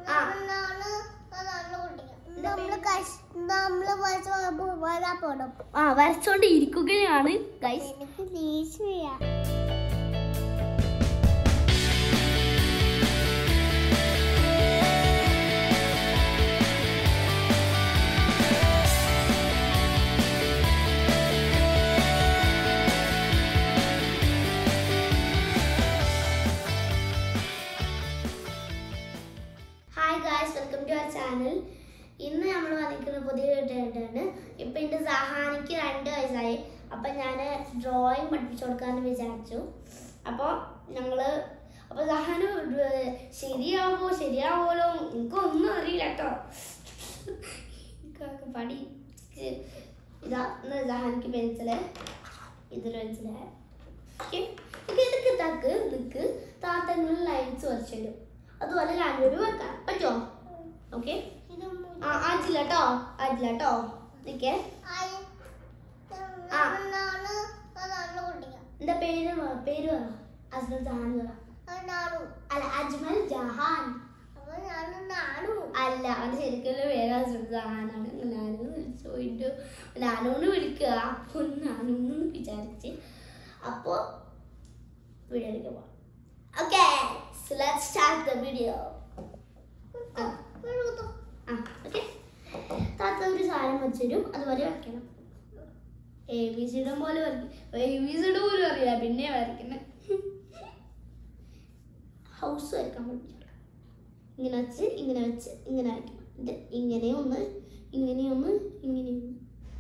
ആ. നമ്മള് നമ്മള് കഷ്- നമ്മള് വരച്ച് വരാൻ പോണം ആ വരച്ചോണ്ട് ഇരിക്കുകയാണ് ഗൈസ് എനിക്ക് ദേഷ്യ hi guys welcome to our channel ഇന്ന് നമ്മൾ വന്നിരിക്കുന്ന പുതിയ വീട്ടായിട്ടാണ് ഇപ്പം എൻ്റെ സഹാനിക്ക് രണ്ട് വയസ്സായി അപ്പം ഞാൻ ഡ്രോയിങ് പഠിപ്പിച്ചു കൊടുക്കാമെന്ന് വിചാരിച്ചു അപ്പോൾ ഞങ്ങൾ അപ്പോൾ സഹാന് ഡ്ര- ശരിയാവോ ശരിയാവോലോ എനിക്കൊന്നും അറിയില്ല കേട്ടോ എനിക്കൊക്കെ പടി ഇതാ ഇന്ന് സഹാനിക്ക് പെൻസില് ഇതിൽ പെൻസില് ഓക്കെ ഇതൊക്കെ തക്ക് നിക്ക് താത്തങ്ങൾ ലൈൻസ് വരച്ചിടും അതുപോലെ ഞാനൊരു വെക്കാം പറ്റുമോ ഓക്കെ ഇത് ആ ആറ്റില്ല കേട്ടോ ആറ്റില്ല കേട്ടോ നിക്കേ ആ. നാണ് നല്ല കുട്ടികൾ എന്താ പേര് പറ, പേര് പറ അജ്മൽ ജഹാൻ പറ നാണു അല്ല അജ്മൽ ജഹാൻ അപ്പൊ ഞാനും നാണു അല്ല അവന്റെ ശരിക്കുള്ള പേര് അജ്മൽ ജഹാനാണ് ഞാനും വിളിച്ചു പോയിട്ട് ഞാനോന്ന് വിളിക്കുക അപ്പൊ ഞാനൊന്ന് വിചാരിച്ച് അപ്പോ വീഡിയോയിലേക്ക് പോവാം okay let's start the video ആ ആ ഓക്കെ താത്ത ഒരു സാധനം വെച്ചിരും അതുപോലെ വരയ്ക്കണം എ ബി സിയുടെ പോലെ വരയ്ക്കും എ ബി സിയുടെ പോലും അറിയില്ല പിന്നെ വരയ്ക്കുന്നത് ഹൗസ് വരയ്ക്കാൻ പഠിപ്പിച്ചു ഇങ്ങനെ വെച്ച് ഇങ്ങനെ വെച്ച് ഇങ്ങനെ വരയ്ക്കണം ഇത് ഇങ്ങനെ ഒന്ന് ഇങ്ങനെ ഒന്ന് ഇങ്ങനെ ഒന്ന്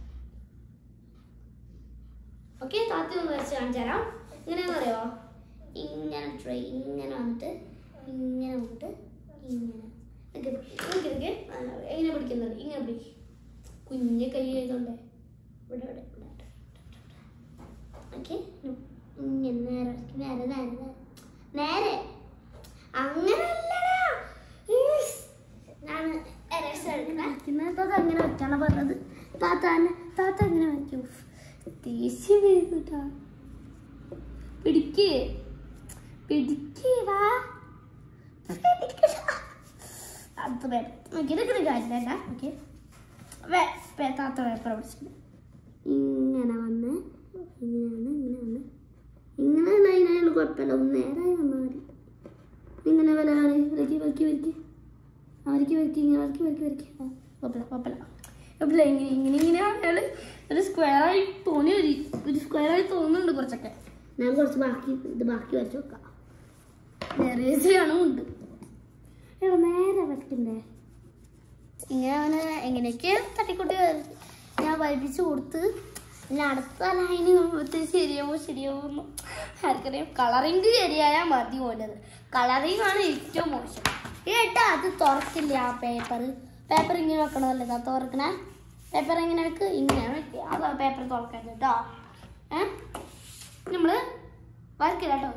ഓക്കെ താത്ത ഒന്ന് വരച്ച് കാണിച്ചു തരാം ഇങ്ങനെയെന്ന് അറിയോ ഇങ്ങനെ ട്രൈ ഇങ്ങനെ വന്നിട്ട് ഇങ്ങനെ വന്നിട്ട് ഇങ്ങനെ നിക്ക് നിക്ക് നിക്ക്. ആ, എങ്ങനെ പിടിക്കുന്നത് ഇങ്ങനെ പിടിക്കും കുഞ്ഞ് കൈ ആയതുകൊണ്ടേ ഇവിടെ ഇവിടെ ഇവിടെ ഓക്കെ ഇങ്ങനെ നേരെ വരയ്ക്ക്. നേരെ നേരെ നേരെ നേരെ അങ്ങനല്ലടാ ഈസ്. ഞാൻ eraser എടുക്കണേ. പിന്നെ താത്ത അങ്ങനെ വെക്കാണ് പറഞ്ഞത് താത്ത തന്നെ താത്ത അങ്ങനെ വയ്ക്കും ദേഷ്യം വരുന്നുട്ടാ പിടിക്ക് പിടിക്ക് വാ പിടിക്കടാ. അത് വേണം ഓക്കെ ഇതൊക്കെ കാര്യമില്ല ഓക്കെ താത്ത പേപ്പർ പിടിച്ചിട്ട് ഇങ്ങനെ വന്ന് ഇങ്ങനെ വന്ന് ഇങ്ങനെ വന്ന് ഇങ്ങനെ വന്ന് അതിനായാലും കുഴപ്പമില്ല ഒന്ന് നേരായി വന്നാൽ മതി ഇങ്ങനെ വില വരക്കി വരക്കി വരക്കി വരക്കി വരക്കി ഇങ്ങനെ വരക്കി വരക്കി വരക്കി ആ കുഴപ്പമില്ല കുഴപ്പമില്ല കുഴപ്പമില്ല ഇങ്ങനെ ഇങ്ങനെ ഇങ്ങനെ അയാൾ ഒരു സ്ക്വയറായി തോന്നി ഒരു ഒരു സ്ക്വയറായി തോന്നുന്നുണ്ട് കുറച്ചൊക്കെ ഞാൻ കുറച്ച് ബാക്കി ഇത് ബാക്കി വരച്ച് വെക്കാം നിറയെ ഉണ്ട് എടാ നേരെ വരക്കണ്ടേ ഇങ്ങനെ അവന് എങ്ങനെയൊക്കെ തട്ടിക്കൂട്ടി വരച്ച് ഞാൻ പഠിപ്പിച്ചു കൊടുത്ത് ഇനി അടുത്ത ലൈന് ശരിയാവോ ശരിയാവോ എന്ന് ആർക്കറിയാം കളറിങ് ശരിയായാൽ മതി പോലത് കളറിങ് ആണ് ഏറ്റവും മോശം ഏട്ടാ അത് തുറക്കില്ല ആ പേപ്പർ പേപ്പർ ഇങ്ങനെ വെക്കണമല്ലേ താ തുറക്കണേ പേപ്പർ എങ്ങനെ വെക്ക് ഇങ്ങനെയാണ് വെക്കുക അതാ പേപ്പർ തുറക്കരുത് കേട്ടോ ഏ നമ്മൾ വരക്കില്ല കേട്ടോ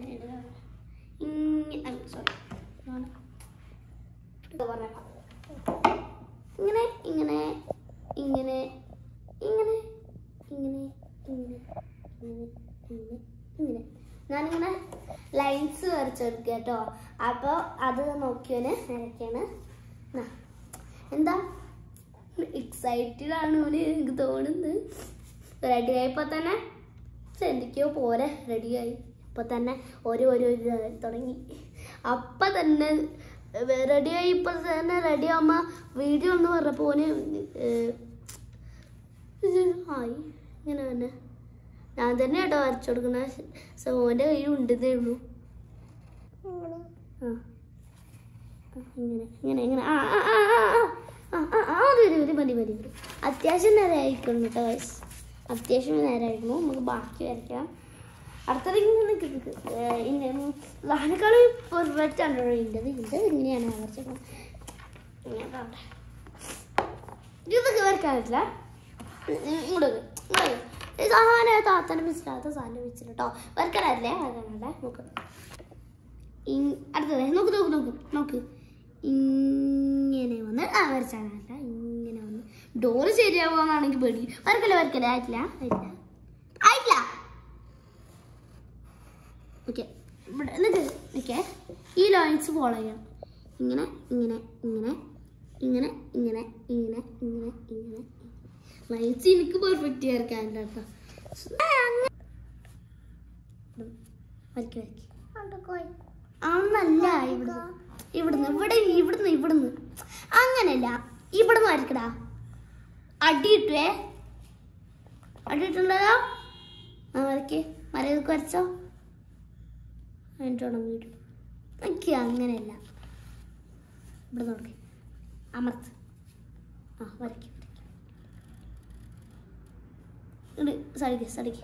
ഇങ്ങനെ സോറി പറഞ്ഞേക്കാം ഇങ്ങനെ ഇങ്ങനെ ഇങ്ങനെ ഇങ്ങനെ ഇങ്ങനെ ഇങ്ങനെ ഇങ്ങനെ ഇങ്ങനെ ഇങ്ങനെ ഞാനിങ്ങനെ ലൈൻസ് വരച്ചെടുക്കുക കേട്ടോ അപ്പോൾ അത് നോക്കിയവന് വരയ്ക്കാണ് നാ. എന്താ എക്സൈറ്റഡ് ആണ് ഓന് എനിക്ക് തോന്നുന്നത് റെഡി ആയപ്പോൾ തന്നെ എന്തൊക്കെയോ പോരെ റെഡിയായി ഇപ്പം തന്നെ ഓരോ ഓരോ ഇതായി തുടങ്ങി അപ്പം തന്നെ റെഡിയായി ഇപ്പം തന്നെ റെഡി ആകുമ്പോൾ വീഡിയോ എന്ന് പറഞ്ഞപ്പോൾ ഓന് ഏഹ്, ഇത് ആയി ഇങ്ങനെ തന്നെ ഞാൻ തന്നെ കേട്ടോ വരച്ചു കൊടുക്കുന്ന സോൻ്റെ കയ്യിൽ ഉണ്ടെന്നേ ഉള്ളൂ ആ ആ, ഇങ്ങനെ ഇങ്ങനെ ഇങ്ങനെ ആ ആ ആ ആ ആ ആ ആ ആ മതി മതി മതി മതി മതി മതി അത്യാവശ്യം നേരെ ആയിരിക്കണം കേട്ടോ guys. അത്യാവശ്യം നേരമായിരുന്നു നമുക്ക് ബാക്കി വരയ്ക്കാം അടുത്തത് ഇങ്ങനെ കിട്ടും ഇങ്ങനെ ലഹനക്കാളി പെർഫെക്റ്റ് ആണ് ഇതിൻ്റെത് ഇത് ഇങ്ങനെയാണ് ഞാൻ വരച്ചത് ഇങ്ങനെ കാണട്ടെ. ഇതൊക്കെ വരയ്ക്കാൻ പറ്റില്ല ഇങ്ങോട്ട് ഇങ്ങോട്ട് സാധന താത്തൻ്റെ മിസ്സിലാത്ത സാധനം വെച്ചിട്ട് കേട്ടോ വരക്കാനല്ലേ വരക്കാനല്ലേ നോക്ക് ഇ- അടുത്തത് നോക്ക് നോക്ക് നോക്ക് നോക്ക് ഇങ്ങനെ വന്ന് ആ വരച്ചാലല്ല ഇങ്ങനെ വന്ന് ഡോറ് ശരിയാവുകയാണെങ്കിൽ പേടി വരക്കല്ലേ വരക്കല്ലേ ആയിട്ടില്ല ആയിട്ടില്ല ആയിട്ടില്ല ഓക്കെ ഇവിടെ നിൽക്ക് നിൽക്കേ ഈ ലൈൻസ് ഫോളോ ചെയ്യാം ഇങ്ങനെ ഇങ്ങനെ ഇങ്ങനെ ഇങ്ങനെ ഇങ്ങനെ ഇങ്ങനെ ഇങ്ങനെ ഇങ്ങനെ ലൈൻസ് എനിക്ക് പെർഫെക്റ്റ് വരയ്ക്കാനില്ല കേട്ടോ വരയ്ക്ക് വരയ്ക്ക് അത് കോഴി അന്നല്ല ഇവിടുന്ന് ഇവിടുന്ന് ഇവിടെ ഇവിടുന്ന് ഇവിടുന്ന് അങ്ങനല്ല ഇവിടുന്ന് വരക്കടാ അടിയിട്ടുവേ അടിയിട്ടുണ്ടല്ലോ ആ വരയ്ക്ക് മരയൊക്കെ വരച്ചോ എന്നിട്ട് ഉണങ്ങിയിട്ടു എനിക്ക് അങ്ങനെയല്ല ഇവിടെ നോക്കി അമർത്ത് ആ വരയ്ക്ക് ഇത് സടിക്ക് സടിക്ക്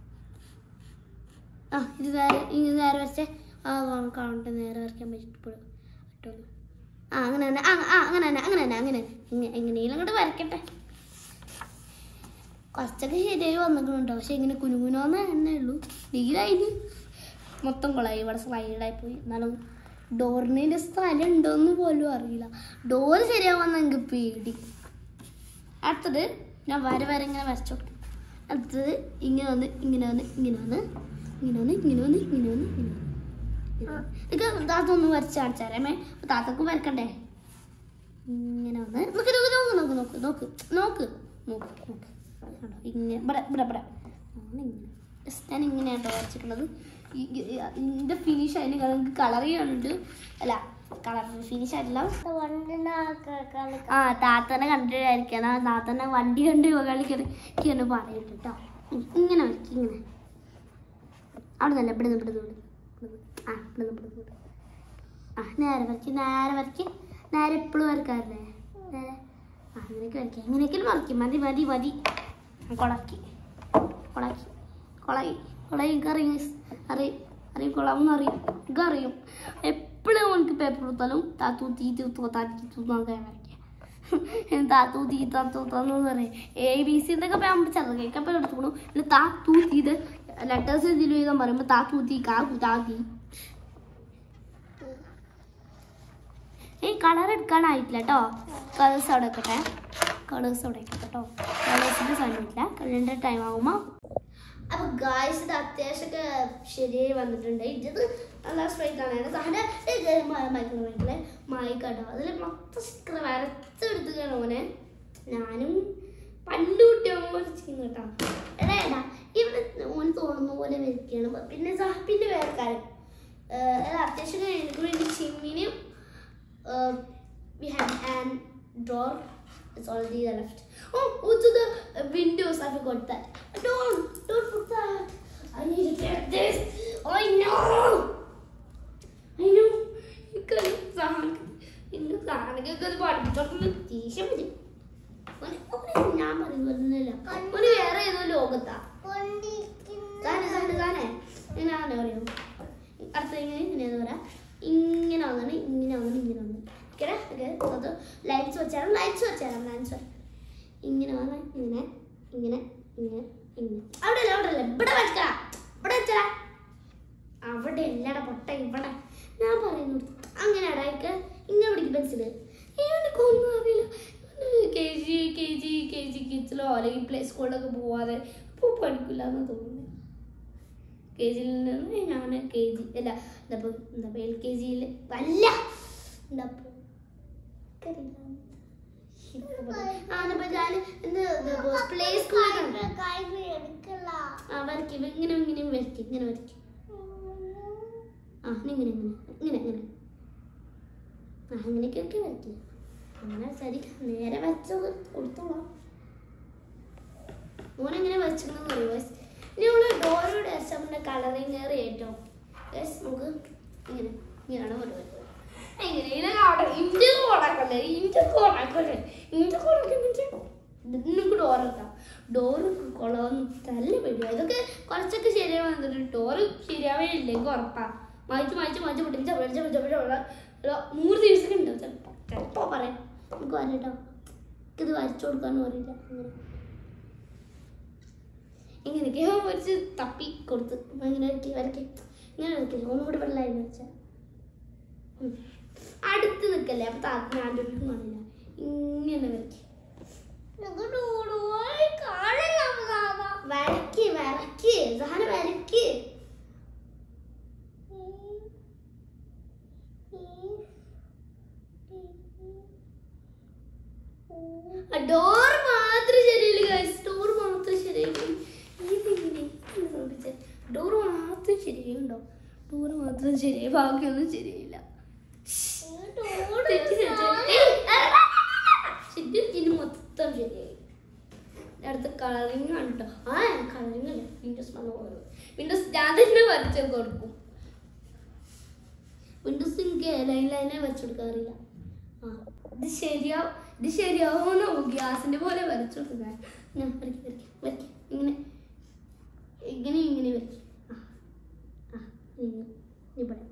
ആ ഇത് നേരെ ഇത് നേരെ വരച്ചേ ആ കാണ- കാണട്ടെ നേരെ വരയ്ക്കാൻ പറ്റുള്ളൂ പറ്റുള്ളൂ ആ അങ്ങനെ തന്നെ ആ ആ അങ്ങനെ തന്നെ അങ്ങനെ തന്നെ അങ്ങനെ തന്നെ ഇങ്ങനെ എങ്ങനെയെങ്കിലും അങ്ങോട്ട് വരയ്ക്കട്ടെ കുറച്ചൊക്കെ ശരിയായി വന്നിട്ടുണ്ടോ പക്ഷെ ഇങ്ങനെ കുനുകുനോന്ന് തന്നെ ഉള്ളൂ ഡിഗ്രായിന് മൊത്തം കൊളായി ഇവിടെ സ്ലൈഡായി പോയി എന്നാലും ഡോറിൻ്റെ സ്ഥലം ഉണ്ടോന്ന് പോലും അറിയില്ല ഡോറ് ശരിയാവാൻ എനിക്ക് പേടി അടുത്തത് ഞാൻ വര വര ഇങ്ങനെ വരച്ചു കൊടുക്കും അടുത്തത് ഇങ്ങനെ വന്ന് ഇങ്ങനെ വന്ന് ഇങ്ങനെ വന്ന് ഇങ്ങനെ വന്ന് ഇങ്ങനെ വന്ന് ഇങ്ങനെ വന്ന് ഇങ്ങനെ വന്ന് എനിക്ക് താത്ത ഒന്ന് വരച്ച് കാണിച്ചാരമേ താത്തക്കും വരക്കണ്ടേ ഇങ്ങനെ വന്ന് നോക്ക് നോക്ക് നോക്ക് നോക്ക് നോക്ക് നോക്ക് നോക്ക് നോക്ക് നോക്ക് കണ്ടോ? ഇങ്ങനെ ഇവിടെ ഇവിടെ ഇവിടെ അങ്ങനെ ഇങ്ങനെ ജസ്റ്റ് ഞാൻ ഇങ്ങനെയാണ് കേട്ടോ വരച്ചിട്ടുള്ളത് ഈ- ഈ- ഇതിന്റെ ഫിനിഷ് അതിന് നിങ്ങൾക്ക് കളർ ചെയ്യാനുണ്ട് അല്ല കളർ ഫിനിഷ് ആയിട്ടില്ല വണ്ടിന്റെ കളി ആ താത്തനെ കണ്ടിട്ടായിരിക്കണം ആ താത്തനെ വണ്ടി കണ്ട് കളിക്കുന്ന പറയുന്നുണ്ട് കേട്ടോ ഇങ്ങനെ വരയ്ക്ക് ഇങ്ങനെ അവിടെ നല്ല ഇവിടെ നിന്ന് ഇവിടെ നിന്ന് ആ ഇവിടെ നിന്ന് ഇവിടെ നിന്ന് ആ നേരെ വരയ്ക്ക് നേരെ വരയ്ക്ക് നേരെ എപ്പോഴും വരക്കാറില്ലേ നേരെ ആ അങ്ങനെയൊക്കെ വരയ്ക്കാം ഇങ്ങനെയൊക്കെ വരയ്ക്കും മതി മതി മതി ആ, കൊളാക്കി കൊളാക്കി കൊളായി കൊളായി എനിക്ക് അറിയും guys. അറിയും അറിയും കൊള്ളാമെന്ന് അറിയും എനിക്ക് അറിയും എപ്പോഴും എനിക്ക് പേപ്പർ കൊടുത്താലും താത്തു തീ തൂത്തു താത്തി തൂന്നൊക്കെ വരയ്ക്കാം താത്തു തീ താത്തു തന്നു പറയും എ ബി സി എന്നൊക്കെ പറയുമ്പോൾ ചെറുതൊക്കെ എടുത്തുകൊണ്ടു പിന്നെ താ തൂ തീത് ലെറ്റേഴ്സ് എന്തെങ്കിലും എഴുതാൻ പറയുമ്പോൾ താ തൂ തീ കാ കു താ തീ ഏയ് കളർ എടുക്കാനായിട്ടില്ല കേട്ടോ കളേഴ്സ് അവിടെ വെക്കട്ടെ കളേഴ്സ് അവിടെ വെക്കട്ടെ കേട്ടോ കളേഴ്സിന്റെ സമയമില്ല കളറിന്റെ ടൈം ആകുമ്പോൾ അപ്പൊ ഗായ്സ് ഇത് അത്യാവശ്യമൊക്കെ ശരിയായി വന്നിട്ടുണ്ട് ഇത് നല്ല സ്ട്രൈറ്റ് ആണ് സാറിന്റെ മൈക്രോമൈക്കിലെ മൈക്കാട്ടോ അതിൽ മൊത്തം സ്റ്റിക്കർ വരച്ചെടുത്തുകയാണ് ഓനെ ഞാനും പണ്ട് കുട്ടിയാകുമ്പോൾ ചെയ്യുന്നു കേട്ടോ എടാ എടാ ഇവിടെ ഓന് തോന്നുന്ന പോലെ വരയ്ക്കുകയാണ് പിന്നെ സാഹിബിന്റെ വേറെ കാര്യം ഏഹ് അത്യാവശ്യം എനിക്ക് വേണ്ടി ചിമ്മിനും uh, we have an drawer. It's already left. Oh, also the uh, windows. I forgot that. Don't, don't put that. I need to get this. I know. I know. ഇക്കൊരു സാധനം ഇന്ന് സാധനങ്ങൾക്ക് അത് പഠിച്ചോണ്ട് ദേഷ്യം വരും ഓന് ഓന് ഞാൻ പറയുന്നില്ല ഒരു വേറെ ഏതോ ലോകത്താ താനെ താനെ താനെ എങ്ങനെയാണെന്ന് പറയൂ അടുത്ത ഇങ്ങനെ ഇങ്ങനെയാന്ന് പറയാം ഇങ്ങനെ വന്നിട്ട് ഇങ്ങനെ വന്നിട്ട് ഇങ്ങനെ വന്നിട്ട് ഓക്കെ ഓക്കെ അത് ലൈറ്റ്സ് വെച്ചാലും ലൈറ്റ്സ് വെച്ചാലും ലൈറ്റ്സ് ഇങ്ങനെ വന്ന് ഇങ്ങനെ ഇങ്ങനെ ഇങ്ങനെ ഇങ്ങനെ അവിടെ അല്ല അവിടെ അല്ല ഇവിടെ വെച്ചാ ഇവിടെ വെച്ചാ അവിടെ എല്ലാടെ പൊട്ട ഇവിടെ ഞാൻ പറയുന്നു അങ്ങനെ അടായിക്ക് ഇങ്ങനെ പിടിക്കും പെൻസില് എനിക്കൊന്നും അറിയില്ല K G K G K G കിഡ്സിലോ അല്ലെങ്കിൽ പ്ലേ സ്കൂളിലൊക്കെ പോവാതെ ഇപ്പോൾ പഠിക്കില്ല എന്ന് തോന്നുന്നു കെ ജിയിൽ നിന്ന് ഞാൻ കെ ജി അല്ല എന്താ എന്താ എൽ കെ ജിയിൽ അല്ല എന്താ പ്ലേ സ്കൂളിലുണ്ട് ആ വരയ്ക്കും ഇങ്ങനെ ഇങ്ങനെ വരയ്ക്കും ഇങ്ങനെ വരയ്ക്കും ആ ഇങ്ങനെ ഇങ്ങനെ ഇങ്ങനെ ഇങ്ങനെ ആ അങ്ങനെയൊക്കെ വരയ്ക്കും അങ്ങനെ ശരി നേരെ വരച്ച് കൊടുത്തോളാം ഓനെങ്ങനെ വരച്ചിട്ടുണ്ടെന്ന് അറിയോ guys? ഇനി നമ്മള് ഡോറോടെ അരച്ചമ്മന്റെ കളറിങ് ഏറി ഏറ്റവും ഗൈസ് നമുക്ക് ഇങ്ങനെ ഇങ്ങനെയാണ് പരിപാടി എങ്ങനെ ഇങ്ങനെ അവിടെ ഇഞ്ചി കോണാക്കല്ലേ ഇഞ്ചി കോണാക്കല്ലേ ഇഞ്ചി കോണാക്കുന്നിട്ട് നമുക്ക് ഡോർ വെക്കാം ഡോറ് കൊളവന്ന് നല്ല പേടിയാണ് ഇതൊക്കെ കുറച്ചൊക്കെ ശരിയായി വന്നിട്ട് ഡോറ് ശരിയാവേ ഇല്ലെങ്കിൽ ഉറപ്പാ മായ്ച്ച് മായ്ച്ച് മായ്ച്ച് പൊട്ടിച്ച് പൊട്ടിച്ച് പൊട്ടിച്ച് പൊട്ടിച്ച് നൂറ് ദിവസം ഉണ്ടാവും ചിലപ്പോൾ ചിലപ്പോൾ പറയാം നമുക്ക് വരട്ടോ ഇത് വരച്ചു കൊടുക്കാന്ന് പറയില്ല അങ്ങനെ ഇങ്ങനെയൊക്കെയോ വരച്ച് തപ്പി കൊടുത്ത് ഇങ്ങനെ വരയ്ക്ക് വരയ്ക്ക് ഇങ്ങനെ വരയ്ക്കില്ല ഒന്നും കൂടി വെള്ളമായി വരച്ച അടുത്ത് നിൽക്കല്ലേ അപ്പൊ താത്ത ഞാൻ കാണില്ല ഇങ്ങനെ വരയ്ക്ക് വരയ്ക്ക് വരയ്ക്ക് സാധനം വരയ്ക്ക് ഡോർ മാത്രം ശരിയില്ല ഗൈസ് ഡോർ മാത്രം ശരിയായി ഇതെങ്ങനെ ഡോർ മാത്രം ശരിയുണ്ടോ ഡോർ മാത്രം ശരിയായി ബാക്കിയൊന്നും ശരിയായില്ല തെറ്റി തെറ്റി. ഏയ്, ആ, ആ, ആ, ആ. ശരി ഇതിന് മൊത്തം ശരിയായി അടുത്ത കളറിങ് ആണ് കേട്ടോ ആ കളറിങ് അല്ല വിൻഡോസ് വന്ന പോലെ വിൻഡോസ് ഞാൻ തന്നെ വരച്ച് കൊടുക്കും വിൻഡോസ് എനിക്ക് ലൈൻ ലൈനെ വരച്ചു കൊടുക്കാറില്ല ആ ഇത് ശരിയാവും ഇത് ശരിയാവുമെന്നോ ഗ്യാസിന്റെ പോലെ വരച്ചു കൊടുക്കാൻ ഞാൻ വരയ്ക്ക് വരയ്ക്ക് വരയ്ക്ക് ഇങ്ങനെ ഇങ്ങനെ ഇങ്ങനെ വരയ്ക്ക് ആ ആ ഇങ്ങനെ ഇവിടെ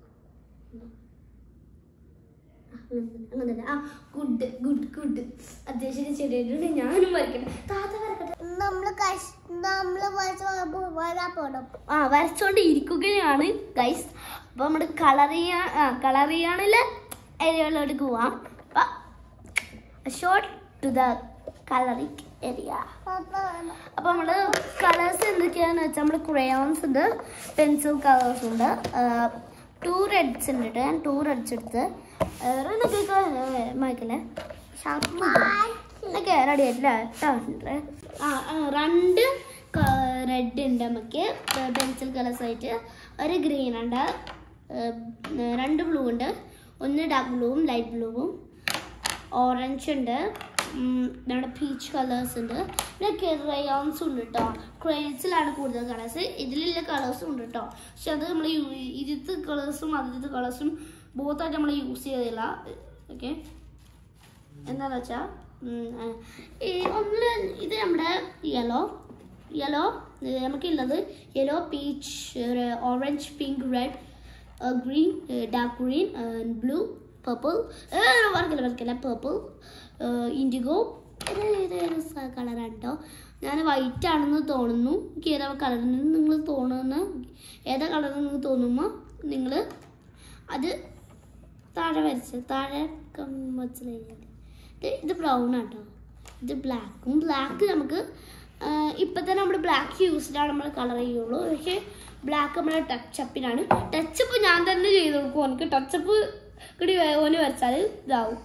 ആ, അങ്ങനെ തന്നെ, അങ്ങനെ തന്നെ. ആ ഗുഡ് ഗുഡ് ഗുഡ് അത്യാവശ്യം ശരിയായിട്ടുണ്ട് ഞാനും വരയ്ക്കട്ടെ താത്ത വരക്കട്ടെ നമ്മള് കഷ് നമ്മള് വരച്ച് വരാൻ പോണം ആ വരച്ചോണ്ട് ഇരിക്കുകയാണ് ഗൈസ് അപ്പൊ നമ്മുടെ കളർ ചെയ്യാ ആ കളർ ചെയ്യാനുള്ള ഏരിയകളിലോട്ട് പോവാം short to the colouring area അപ്പൊ നമ്മള് കളേഴ്സ് എന്തൊക്കെയാന്ന് വെച്ചാൽ നമ്മള് ക്രയോൺസ് ഉണ്ട് പെൻസിൽ കളേഴ്സ് ഉണ്ട് ടൂ റെഡ്സ് ഉണ്ട് കേട്ടോ ഞാൻ ടൂ റെഡ്സ് എടുത്ത് മൈക്കല്ലേ ഷാർപ്പ് എന്നൊക്കെ റെഡി ആയിട്ടില്ല ഇട്ടുണ്ട് ആ ആ, രണ്ട് റെഡ് ഉണ്ട് നമുക്ക് പെൻസിൽ കളേഴ്സ് ആയിട്ട് ഒരു ഗ്രീൻ ഉണ്ട് ഏർ, രണ്ട് ബ്ലൂ ഉണ്ട് ഒന്ന് ഡാർക്ക് ബ്ലൂവും ലൈറ്റ് ബ്ലൂവും ഓറഞ്ച് ഉണ്ട് ഉം, നമ്മുടെ പീച്ച് കളേഴ്സ് ഉണ്ട് പിന്നെ ക്രയോൺസ് ഉണ്ട് കേട്ടോ ക്രയോൺസിലാണ് കൂടുതൽ കളേഴ്സ് ഇതിലുള്ള കളേഴ്സും ഉണ്ട് കേട്ടോ പക്ഷെ അത് നമ്മൾ ഇതിലത്തെ കളേഴ്സും അതിലത്തെ കളേഴ്സും ബോത്തായിട്ട് നമ്മൾ യൂസ് ചെയ്തില്ല ഓക്കെ എന്താണെന്ന് വെച്ചാൽ ഈ ഒന്നില് ഇത് നമ്മുടെ യെല്ലോ യെല്ലോ നമുക്കുള്ളത് yellow peach orange pink red green dark green blue purple വർക്കില്ല വർക്കില്ല പർപ്പിൾ ഇൻഡിഗോ കളറാണ് കേട്ടോ ഞാൻ വൈറ്റ് ആണെന്ന് തോന്നുന്നു എനിക്ക് ഏതാ കളറിൽ നിന്ന് നിങ്ങൾ തോന്നുന്ന ഏതാ കളറിൽ നിങ്ങൾക്ക് തോന്നുമ്പോൾ നിങ്ങൾ അത് താഴെ വരച്ച് താഴെ മനസ്സിലായി ഇത് ഇത് ബ്രൗൺ ആട്ടോ ഇത് ബ്ലാക്കും ബ്ലാക്ക് നമുക്ക് ആ, ഇപ്പം തന്നെ നമ്മൾ ബ്ലാക്ക് യൂസ്ഡാണ് നമ്മൾ കളർ ചെയ്യുള്ളൂ പക്ഷേ ബ്ലാക്ക് നമ്മുടെ ടച്ചപ്പിനാണ് ടച്ചപ്പ് ഞാൻ തന്നെ ചെയ്ത് കൊടുക്കും എനിക്ക് ടച്ചപ്പ് കൂടി ഓന് വരച്ചാൽ ഇതാവും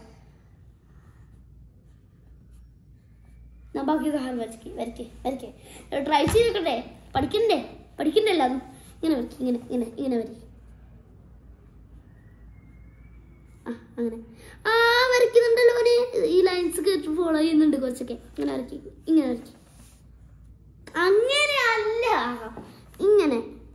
ഞാൻ ബാക്കി സാധനം വരയ്ക്ക് വരയ്ക്ക് വരയ്ക്ക് ട്രൈ ചെയ്ത് നോക്കട്ടെ പഠിക്കണ്ടേ പഠിക്കണ്ടല്ലോ അതും ഇങ്ങനെ വരയ്ക്ക് ഇങ്ങനെ ഇങ്ങനെ ഇങ്ങനെ വരയ്ക്ക് ആ അങ്ങനെ ആ വരയ്ക്കുന്നുണ്ടല്ലോ അവന് ഈ ലൈൻസ് ഫോളോ ചെയ്യുന്നുണ്ട് കുറച്ചൊക്കെ ഇങ്ങനെ വരയ്ക്ക് ഇങ്ങനെ വരയ്ക്ക് അങ്ങനെ അല്ല ഇങ്ങനെ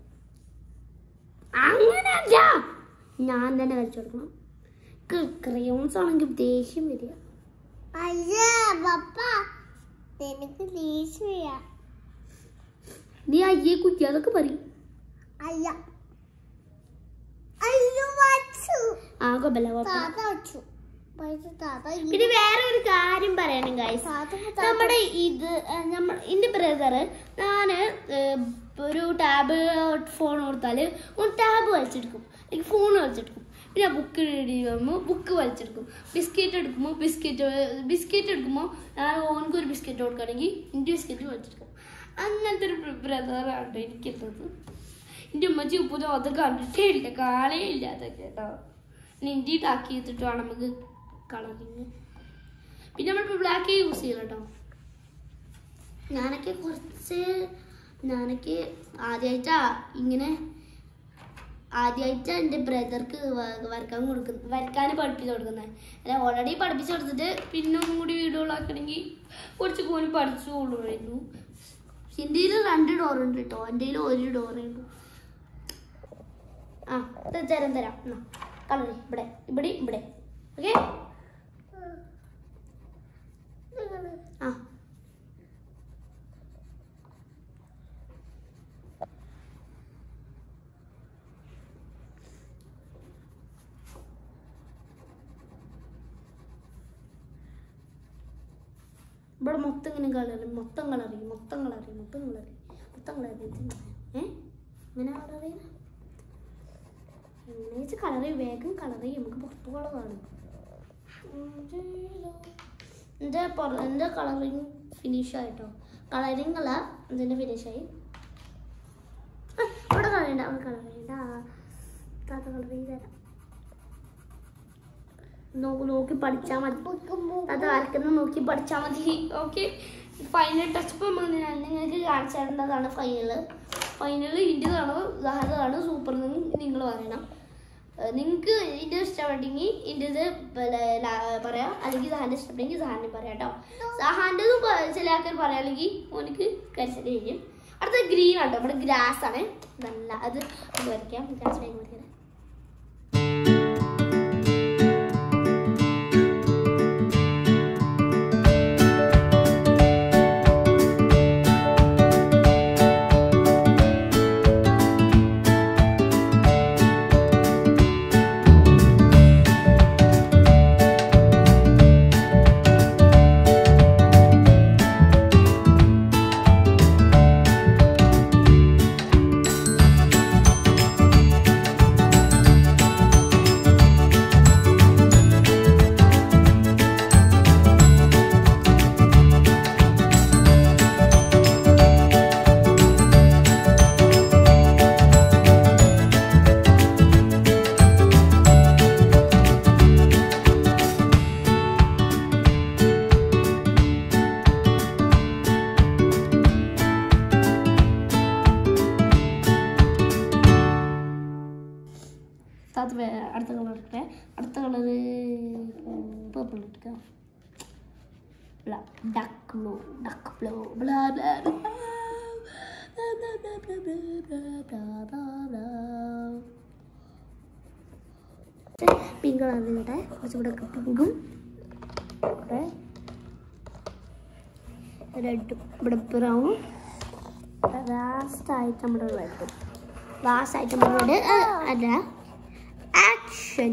അങ്ങനെ അല്ല ഞാൻ തന്നെ വരച്ചു കൊടുക്കണം ക്രയോൺസ് ആണെങ്കിൽ ദേഷ്യം വരിക അയ്യേ പപ്പ എനിക്ക് ദേഷ്യ നീ അയ്യേ കുറ്റി അതൊക്കെ പറയും അയ്യ അയ്യോ വച്ചു ആ കുഴപ്പമില്ല കുഴപ്പമില്ല താത്ത വച്ചു പക്ഷെ താത്ത പിന്നെ വേറെ ഒരു കാര്യം പറയണം ഗൈസ് താത്ത നമ്മുടെ ഇത് ഏഹ്, നമ്മ എന്റെ ബ്രദറ് ഞാന് ഏഹ്, ഒരു ടാബ് ഫോൺ കൊടുത്താല് ഒരു ടാബ് വലിച്ചെടുക്കും എനിക്ക് ഫോൺ വലിച്ചെടുക്കും പിന്നെ ബുക്ക് ചെയ്യുമ്പോൾ ബുക്ക് വലിച്ചെടുക്കും ബിസ്ക്കറ്റ് എടുക്കുമ്പോൾ ബിസ്ക്കറ്റ് ബിസ്ക്കറ്റ് എടുക്കുമ്പോൾ ഞാൻ ഓനക്ക് ഒരു ബിസ്ക്കറ്റ് കൊടുക്കുകയാണെങ്കിൽ എൻ്റെ ബിസ്ക്കറ്റ് വലിച്ചെടുക്കും അങ്ങനത്തെ ഒരു ബ്രദറാണ് എനിക്കുള്ളത് എൻ്റെ ഉമ്മച്ചി ഉപ്പും അത് കണ്ടിട്ടേ ഇല്ല കാണേ ഇല്ല അതൊക്കെ കേട്ടോ നിൻ്റെ ഇതാക്കി ചെയ്തിട്ട് വേണം നമുക്ക് കളറിങ് പിന്നെ നമ്മളിപ്പോൾ ബ്ലാക്ക് യൂസ് ചെയ്യില്ല കേട്ടോ ഞാനൊക്കെ കുറച്ച് ഞാനൊക്കെ ആദ്യമായിട്ടാ ഇങ്ങനെ ആദ്യമായിട്ട് എൻ്റെ ബ്രദർക്ക് വരക്കാൻ കൊടുക്കുന്ന വരക്കാൻ പഠിപ്പിച്ചു കൊടുക്കുന്നത് അല്ല ഓൾറെഡി പഠിപ്പിച്ചു കൊടുത്തിട്ട് പിന്നെ ഒന്നും കൂടി വീഡിയോകളാക്കണമെങ്കിൽ കുറച്ച് കൂടി പഠിച്ചു കൊള്ളുമായിരുന്നു എൻ്റെ കയ്യിൽ രണ്ട് ഡോർ ഉണ്ട് കേട്ടോ എൻ്റെ കയ്യിൽ ഒരു ഡോറേ ഉള്ളൂ ആ ഇത് തരാം തരാം എന്നാ കളർ ഇവിടെ ഇവിടെ ഇവിടെ ഓക്കെ ആ ഇവിടെ മൊത്തം ഇങ്ങനെ കളർ മൊത്തം കളർ ചെയ്യും മൊത്തം കളർ ചെയ്യും മൊത്തം കളർ ചെയ്യും മൊത്തം കളർ ചെയ്യും ഏ ഇങ്ങനെ കളർ ചെയ്യുന്ന എങ്ങനെ വെച്ച് കളർ ചെയ്യും വേഗം കളർ ചെയ്യും നമുക്ക് പുറത്തു കളറാണ് എൻ്റെ പുറ എൻ്റെ കളറിങ് ഫിനിഷ് ആയിട്ടോ കളറിങ് അല്ല ഇതിൻ്റെ ഫിനിഷായി ഇവിടെ കളയണ്ട അവിടെ കളർ ചെയ്യണ്ട താത്ത കളർ ചെയ്ത് തരാം നോ- നോക്കി പഠിച്ചാൽ മതി അത് വരക്കുന്നത് നോക്കി പഠിച്ചാൽ മതി ഓക്കെ ഫൈനൽ ടച്ചപ്പ് നിങ്ങൾക്ക് കാണിച്ചു തരേണ്ടതാണ് ഫൈനല് ഫൈനൽ ഇന്ത്യതാണ് സഹതാണ് സൂപ്പർ നിങ്ങൾ പറയണം നിങ്ങൾക്ക് ഇതിൻ്റെ ഇഷ്ടപ്പെട്ടെങ്കിൽ ഇതിൻ്റെ പറയാം അല്ലെങ്കിൽ സഹാൻ്റെ ഇഷ്ടപ്പെട്ടെങ്കിൽ സഹാൻ്റെ പറയാം കേട്ടോ സഹാൻ്റെതും ചില ആൾക്കാർ പറയാം അല്ലെങ്കിൽ ഓനിക്ക് കരിച്ചിട്ട് കഴിയും അടുത്ത ഗ്രീൻ ആട്ടോ നമ്മുടെ ഗ്രാസ് ആണ് നല്ല അത് ഒന്ന് വരയ്ക്കാം ഗ്രാസ് വേഗം വരയ്ക്കാം താത്ത വേ- അടുത്ത കളർ എടുക്കട്ടെ അടുത്ത കളറ് പേർപ്പിൾ എടുക്കാം dark blue dark blue blah blah pink colour ഇവിടെ കുറച്ചുകൂടെ പിങ്കും ഇവിടെ റെഡും ഇവിടെ ബ്രൗൺ ലാസ്റ്റ് ആയിട്ട് നമ്മുടെ റെഡും ലാസ്റ്റ് ആയിട്ട് നമ്മുടെ അല്ല ആക്ഷൻ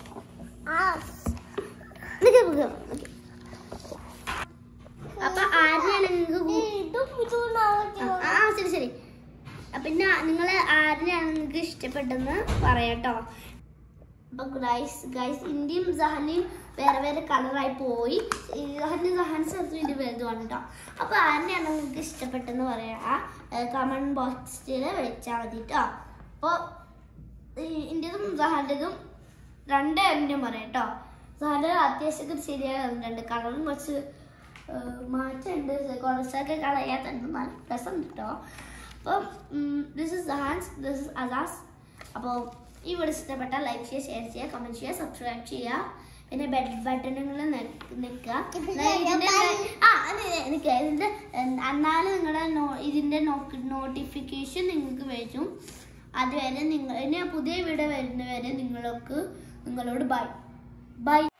അപ്പൊ ആരെയാണ് നിങ്ങൾക്ക് ആ ആ, ശരി ശരി അപ്പൊ പിന്നെ നിങ്ങൾ ആരെയാണ് നിങ്ങൾക്ക് ഇഷ്ടപ്പെട്ടെന്ന് പറയാട്ടോ അപ്പൊ ഗൈസ് ഗൈസ് ഇന്ത്യയും സഹനയും വേറെ വേറെ കളറായി പോയി സഹന്റെ സഹൻ സ്ഥലത്തും ഇത് വലുതുമാണ് കേട്ടോ അപ്പൊ ആരെയാണ് നിങ്ങൾക്ക് ഇഷ്ടപ്പെട്ടെന്ന് പറയാ കമന്റ് ബോക്സിൽ വെച്ചാൽ മതി കേട്ടോ അപ്പോൾ ഇന്ത്യതും സഹന്റെതും രണ്ട് എണ്ണം പറയാം കേട്ടോ സഹന്റെ അത്യാവശ്യം ശരിയായി വന്നിട്ടുണ്ട് കളറും കുറച്ച് ഏഹ്, മാറ്റമുണ്ട് കുറച്ചൊക്കെ കളയാൻ തന്നെ നല്ല രസമുണ്ട് കേട്ടോ അപ്പം ദിസ് ഇസ് സഹാൻസ് ദിസ് ഇസ് അസാസ് അപ്പോൾ ഈ വീഡിയോ ഇഷ്ടപ്പെട്ടാൽ ലൈക്ക് ചെയ്യുക ഷെയർ ചെയ്യുക കമൻറ്റ് ചെയ്യുക സബ്സ്ക്രൈബ് ചെയ്യുക പിന്നെ ബെൽ ബട്ടണുകൾ നിൽക്കുക ഇതിന്റെ ആ അതെ നിൽക്കുക ഇതിന്റെ എന്നാലും നിങ്ങളുടെ ഇതിന്റെ നോട്ടിഫിക്കേഷൻ നിങ്ങൾക്ക് വരും അതുവരെ നിങ്ങൾ ഇനി പുതിയ വീഡിയോ വരുന്നവരെ നിങ്ങൾക്ക് നിങ്ങളോട് ബൈ ബൈ